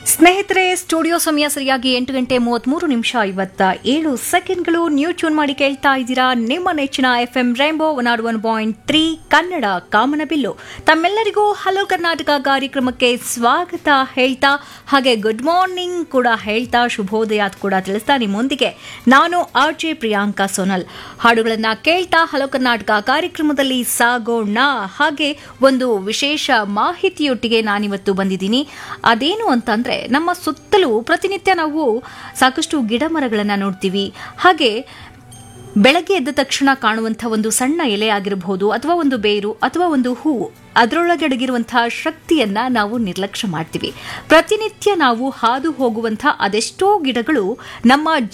ಸ್ನೇಹಿತರೆ ಸ್ಟುಡಿಯೋ ಸಮಯ ಸರಿಯಾಗಿ ಎಂಟು ಗಂಟೆ ಮೂವತ್ಮೂರು ನಿಮಿಷ ಐವತ್ತ ಏಳು ಸೆಕೆಂಡ್ಗಳು ನ್ಯೂ ಟ್ಯೂನ್ ಮಾಡಿ ಕೇಳ್ತಾ ಇದ್ದೀರಾ ನಿಮ್ಮ ನೆಚ್ಚಿನ F M Rainbow one R one point three Kannada ಕಾಮನಬಿಲ್ಲು ತಮ್ಮೆಲ್ಲರಿಗೂ ಹಲೋ ಕರ್ನಾಟಕ ಕಾರ್ಯಕ್ರಮಕ್ಕೆ ಸ್ವಾಗತ ಹೇಳ್ತಾ ಹಾಗೆ ಗುಡ್ ಮಾರ್ನಿಂಗ್ ಕೂಡ ಹೇಳ್ತಾ ಶುಭೋದಯ ಕೂಡ ತಿಳಿಸ್ತಾ ನಿಮ್ಮೊಂದಿಗೆ ನಾನು ಆರ್ ಜೆ ಪ್ರಿಯಾಂಕಾ ಸೋನಲ್ ಹಾಡುಗಳನ್ನ ಕೇಳ್ತಾ ಹಲೋ ಕರ್ನಾಟಕ ಕಾರ್ಯಕ್ರಮದಲ್ಲಿ ಸಾಗೋಣ ಹಾಗೆ ಒಂದು ವಿಶೇಷ ಮಾಹಿತಿಯೊಟ್ಟಿಗೆ ನಾನಿವತ್ತು ಬಂದಿದ್ದೀನಿ ಅದೇನು ಅಂತಂದ್ರೆ ನಮ್ಮ ಸುತ್ತಲೂ ಪ್ರತಿನಿತ್ಯ ನಾವು ಸಾಕಷ್ಟು ಗಿಡ ಮರಗಳನ್ನ ನೋಡ್ತೀವಿ ಹಾಗೆ ಬೆಳಗ್ಗೆ ಎದ್ದ ತಕ್ಷಣ ಕಾಣುವಂಥ ಒಂದು ಸಣ್ಣ ಎಲೆ ಆಗಿರಬಹುದು ಅಥವಾ ಒಂದು ಬೇರು ಅಥವಾ ಒಂದು ಹೂವು ಅದರೊಳಗೆ ಅಡಗಿರುವಂತಹ ಶಕ್ತಿಯನ್ನ ನಾವು ನಿರ್ಲಕ್ಷ್ಯ ಮಾಡ್ತೀವಿ ಪ್ರತಿನಿತ್ಯ ನಾವು ಹಾದು ಹೋಗುವಂಥ ಅದೆಷ್ಟೋ ಗಿಡಗಳು ನಮ್ಮ